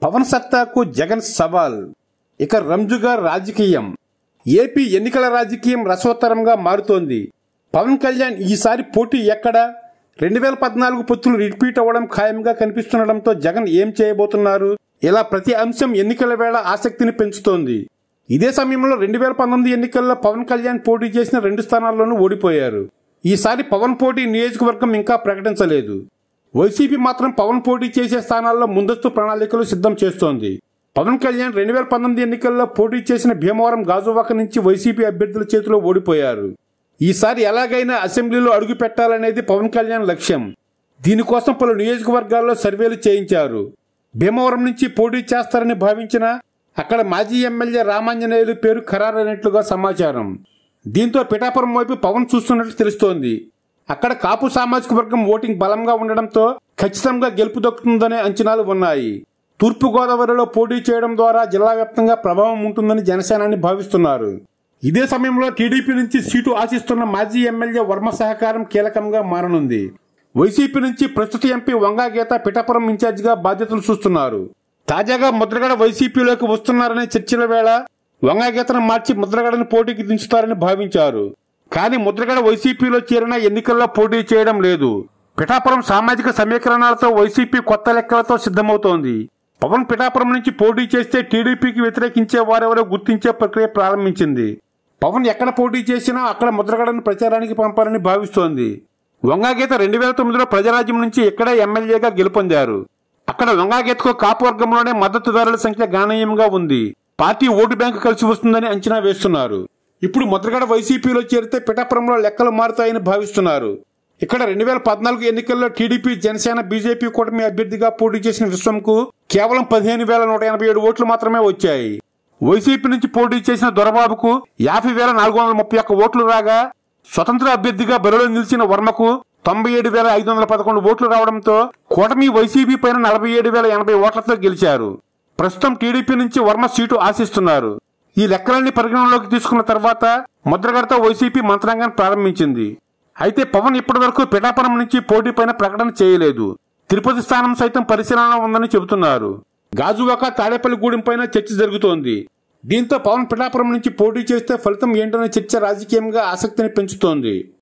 పవన్ సత్తాకు జగన్ సవాల్ ఇక రంజుగా రాజకీయం ఏపీ ఎన్నికల రాజకీయం రసవత్తరంగా మారుతోంది పవన్ కళ్యాణ్ ఈసారి పోటీ ఎక్కడ రెండు వేల పద్నాలుగు పొత్తులు రిపీట్ అవ్వడం ఖాయంగా కనిపిస్తుండటంతో జగన్ ఏం చేయబోతున్నారు ఇలా ప్రతి అంశం ఎన్నికల వేళ ఆసక్తిని పెంచుతోంది ఇదే సమయంలో రెండు వేల పంతొమ్మిది ఎన్నికల్లో పవన్ కళ్యాణ్ పోటీ చేసిన రెండు స్థానాల్లోనూ ఓడిపోయారు ఈసారి పవన్ పోటీ నియోజకవర్గం ఇంకా ప్రకటించలేదు వైసీపీ మాత్రం పవన్ పోటీ చేసే స్థానాల్లో ముందస్తు ప్రణాళికలు సిద్ధం చేస్తోంది పవన్ కళ్యాణ్ రెండు వేల పంతొమ్మిది ఎన్నికల్లో పోటీ చేసిన భీమవరం గాజువాక నుంచి వైసీపీ అభ్యర్థుల చేతిలో ఓడిపోయారు ఈసారి ఎలాగైనా అసెంబ్లీలో అడుగు పెట్టాలనేది పవన్ కళ్యాణ్ లక్ష్యం దీనికోసం పలు నియోజకవర్గాల్లో సర్వేలు చేయించారు భీమవరం నుంచి పోటీ చేస్తారని భావించిన అక్కడ మాజీ ఎమ్మెల్యే రామాంజనేయులు పేరు ఖరారైనట్లుగా సమాచారం దీంతో పిఠాపురం వైపు పవన్ చూస్తున్నట్లు తెలుస్తోంది అక్కడ కాపు సామాజిక వర్గం ఓటింగ్ బలంగా ఉండడంతో ఖచ్చితంగా గెలుపు దక్కుతుందనే అంచనాలు ఉన్నాయి తూర్పు గోదావరిలో పోటీ చేయడం ద్వారా జిల్లా వ్యాప్తంగా ప్రభావం ఉంటుందని జనసేనాని భావిస్తున్నారు ఇదే సమయంలో టీడీపీ నుంచి సీటు ఆశిస్తున్న మాజీ ఎమ్మెల్యే వర్మ సహకారం కీలకంగా మారనుంది వైసీపీ నుంచి ప్రస్తుత ఎంపీ వంగా గీత పిఠాపురం ఇన్ఛార్జిగా బాధ్యతలు చూస్తున్నారు తాజాగా ముద్రగడ వైసీపీలోకి వస్తున్నారనే చర్చల వేళ వంగా గీతను మార్చి ముద్రగడను పోటీకి దించుతారని భావించారు కానీ ముద్రగడ వైసీపీలో చేరిన ఎన్నికల్లో పోటీ చేయడం లేదు పిఠాపురం సామాజిక సమీకరణాలతో వైసీపీ కొత్త లెక్కలతో సిద్ధమవుతోంది పవన్ పిఠాపురం నుంచి పోటీ చేస్తే టీడీపీకి వ్యతిరేకించే వారెవరో గుర్తించే ప్రక్రియ ప్రారంభించింది పవన్ ఎక్కడ పోటీ చేసినా అక్కడ ముద్రగడను ప్రచారానికి పంపాలని భావిస్తోంది వంగాగీత రెండు వేల తొమ్మిదిలో ప్రజారాజ్యం నుంచి ఇక్కడే ఎమ్మెల్యేగా గెలుపొందారు అక్కడ వంగాగీతకు కాపు వర్గంలోనే మద్దతుదారుల సంఖ్య గణనీయంగా ఉంది పార్టీ ఓటు బ్యాంకు కలిసి వస్తుందని అంచనా వేస్తున్నారు ఇప్పుడు ముద్రగడ వైసీపీలో చేరితే పిఠాపురంలో లెక్కలు మారుతాయని భావిస్తున్నారు ఇక్కడ రెండు వేల పద్నాలుగు ఎన్నికల్లో టీడీపీ జనసేన బీజేపీ కూటమి అభ్యర్థిగా పోటీ చేసిన విశ్వంకు కేవలం పదిహేను వేల నూట ఎనభై ఏడు ఓట్లు మాత్రమే వచ్చాయి వైసీపీ నుంచి పోటీ చేసిన దొరబాబుకు యాభై వేల నాలుగు వందల ముప్పై ఒక్క ఓట్లు రాగా స్వతంత్ర అభ్యర్థిగా బరిలో నిలిచిన వర్మకు తొంభై ఏడు వేల ఐదు వందల పదకొండు ఓట్లు రావడంతో కూటమి వైసీపీ పైన నలభై ఏడు వేల ఎనభై ఓట్లతో గెలిచారు ప్రస్తుతం టీడీపీ నుంచి వర్మ సీటు ఆశిస్తున్నారు ఈ లెక్కలన్నీ పరిగణనలోకి తీసుకున్న తర్వాత ముద్రగడతో వైసీపీ మంత్రాంగాన్ని ప్రారంభించింది అయితే పవన్ ఇప్పటివరకు పిఠాపురం నుంచి పోటీ పైన ప్రకటన చేయలేదు తిరుపతి స్థానం సైతం పరిశీలన ఉందని చెబుతున్నారు గాజువాక తాడేపల్లిగూడెం పైన చర్చ జరుగుతోంది దీంతో పవన్ పిఠాపురం నుంచి పోటీ చేస్తే ఫలితం ఏంటనే చర్చ రాజకీయంగా ఆసక్తిని పెంచుతోంది